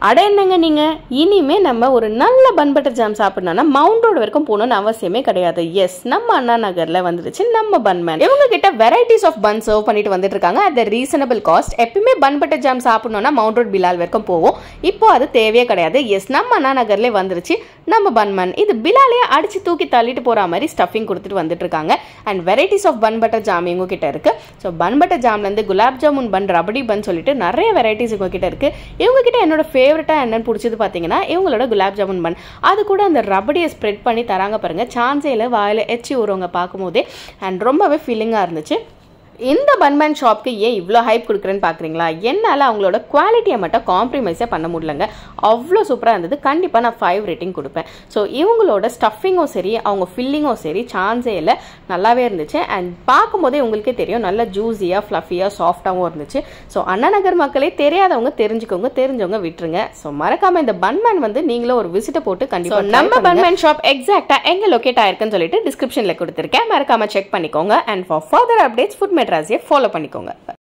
அட என்னங்க நீங்க இனிமே நம்ம ஒரு நல்ல பன் பட்டர் ஜாம் சாப்பிடணும்னா மவுண்ட் ரோடு வரைக்கும் போகணும்னு அவசியமே கிடையாது எஸ் நம்ம அண்ணா நகர்ல வந்துருச்சு நம்ம பன்மேன் இவங்க கிட்ட வெரைட்டிஸ் ஆஃப் பன் சர்வ் பண்ணிட்டு வந்துட்டு இருக்காங்க அட் ரீசனபிள் காஸ்ட் எப்பயுமே பன் பட்டர் ஜாம் சாப்பிடணும்னா மவுண்ட் ரோட் பிலால் வரைக்கும் போவோம் இப்போ அது தேவையே கிடையாது எஸ் நம்ம அண்ணா நகர்ல வந்துருச்சு நம்ம பன்மேன் இது பிலாலையே அடிச்சு தூக்கி தள்ளிட்டு போற மாதிரி ஸ்டஃபிங் கொடுத்துட்டு வந்துட்டு இருக்காங்க and varieties of bun butter jam இவங்க கிட்ட இருக்கு ஸோ பன் பட்டர் ஜாம்ல இருந்து குலாப் ஜாமுன் பன் ரபடி பன் சொல்லிட்டு நிறைய வெரைட்டிஸ் இவங்க கிட்ட இருக்கு இவங்க கிட்ட என்னோட ஃபேவரட்டா என்னன்னு பிடிச்சது பார்த்தீங்கன்னா இவங்களோட குலாப் ஜாமுன் பன் அது கூட அந்த ரபடியை ஸ்ப்ரெட் பண்ணி தராங்க பாருங்க சான்ஸே இல்லை வாயில எச்சி ஊறவங்க பார்க்கும்போதே அண்ட் ரொம்பவே ஃபீலிங்காக இருந்துச்சு இந்த பன்மேன் ஷாப்க்கு ஏன் இவ்வளோ ஹைப் கொடுக்குறேன்னு பார்க்குறீங்களா என்னால் அவங்களோட குவாலிட்டியை மட்டும் காம்ப்ரமைஸே பண்ண முடியலங்க அவ்வளோ சூப்பராக இருந்தது கண்டிப்பாக நான் ஃபைவ் ரேட்டிங் கொடுப்பேன் ஸோ இவங்களோட ஸ்டஃபிங்கும் சரி அவங்க ஃபில்லிங்கும் சரி சான்ஸே இல்லை நல்லாவே இருந்துச்சு அண்ட் பார்க்கும்போதே உங்களுக்கே தெரியும் நல்ல ஜூஸியாக ஃப்ளஃபியாக சாஃப்டாகவும் இருந்துச்சு ஸோ அண்ணா நகர் மக்களே தெரியாதவங்க தெரிஞ்சுக்கோங்க தெரிஞ்சவங்க விட்டுருங்க ஸோ மறக்காம இந்த பன்மேன் வந்து நீங்களும் ஒரு விசிட்டை போட்டு கண்டிப்பாக நம்ம பன்மேன் ஷாப் எக்ஸாக்டாக எங்கே லொக்கேட் ஆயிருக்குன்னு சொல்லிட்டு டிஸ்கிரிப்ஷனில் கொடுத்துருக்கேன் மறக்காம செக் பண்ணிக்கோங்க and for further updates food மெட்ராஸியை ஃபாலோ பண்ணிக்கோங்க